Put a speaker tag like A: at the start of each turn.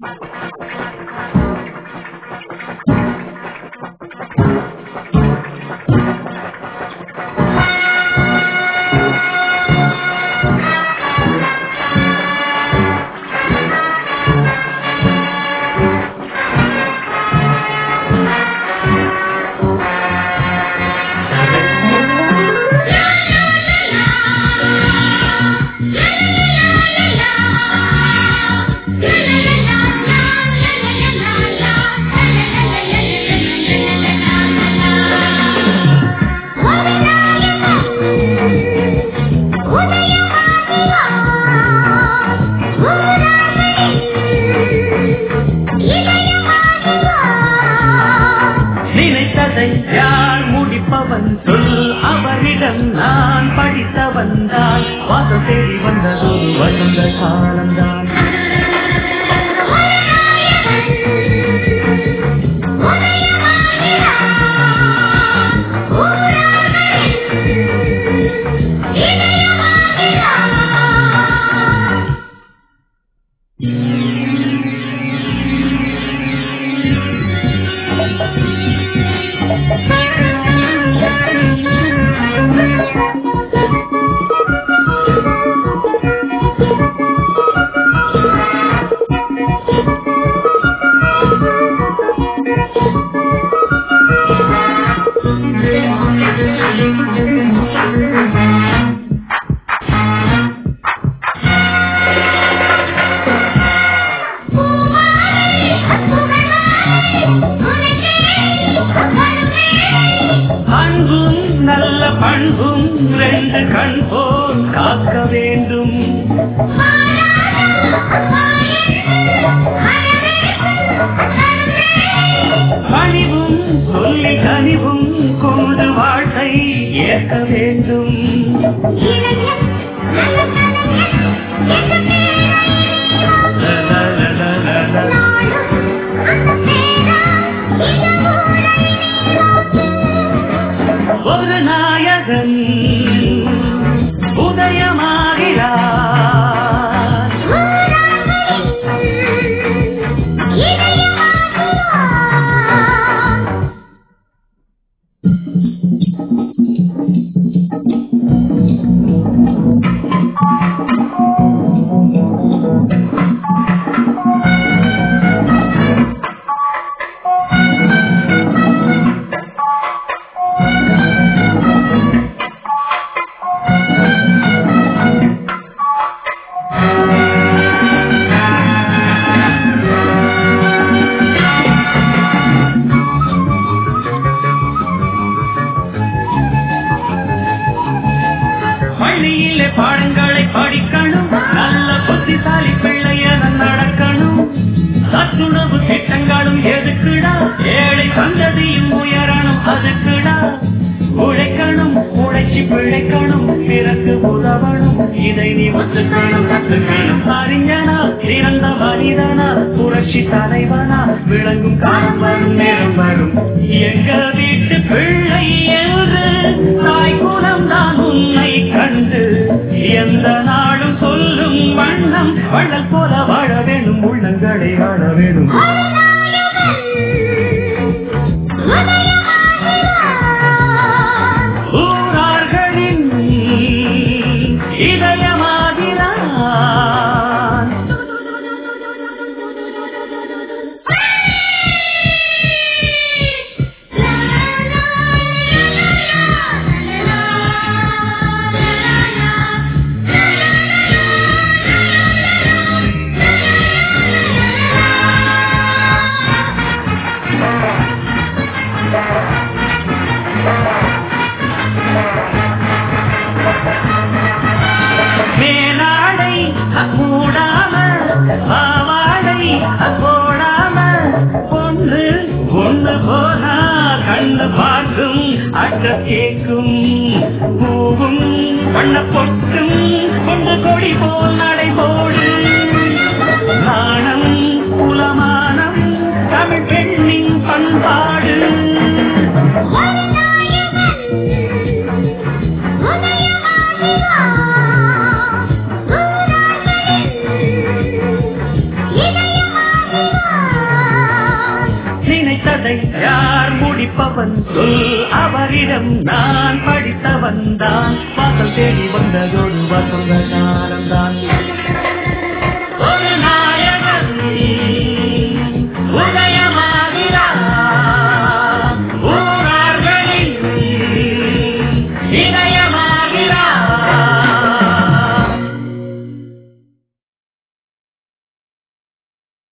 A: நினைத்ததை யார் முடிப்பவன் சொல் அவரிடம் நான் படித்தவன் தான் வாசம் தேடி வந்தது வசந்த காலம்தான் அன்பும் நல்ல பண்பும் ரெண்டு கண் போல் காக்க வேண்டும் பணிவும் சொல்லி கனிவும் கொண்டு வாழ்க்கை ஏற்க வேண்டும் ல, ல, ல, ல, ல, ல. ஒரு நாயகன் உதயமாகிறார் பள்ளியிலே பாடங்களை படிக்கணும் நல்ல புத்திசாலி பிள்ளைய நடக்கணும் சத்துணவு திட்டங்களும் எதுக்குடா ஏழை சந்ததியும் உயரணும் அதுக்குடா உழைக்கணும் உழைச்சி பிழைக்கணும் பிறகு உதவணும் இதை நீ ஒத்துக்கணும் கத்துக்கணும் அறிஞனா சிறந்த மனிதனா புரட்சி தலைவனா விளங்கும் காலம் வரும் நேரம் வரும் எங்க வீட்டு பிள்ளை என்று தாய் குலம் தான் உன்னை கண்டு எந்த நாளும் சொல்லும் வண்ணம் வள்ளல் போல வாழ வேணும் உள்ளங்களை வாழ வேணும் ஊரார்களின் இதயமாகிறான் மேலாடை மூடாம பாவாடை போடாம ஒன்று ஒன்று போனா கண்ணு பார்க்கும் அட்ட கேக்கும் பூவும் வண்ண பொட்டும் கொண்டு கொடி போல் நடை போடு நாணம் குலமானம் தமிழ் பெண்ணின் பண்பாடு
B: உதயமாகிறான்
A: படிப்பவன் சொல் அவரிடம் நான் படித்தவன் தான் வாசல் தேடி வந்ததொரு வசந்த காலம்தான்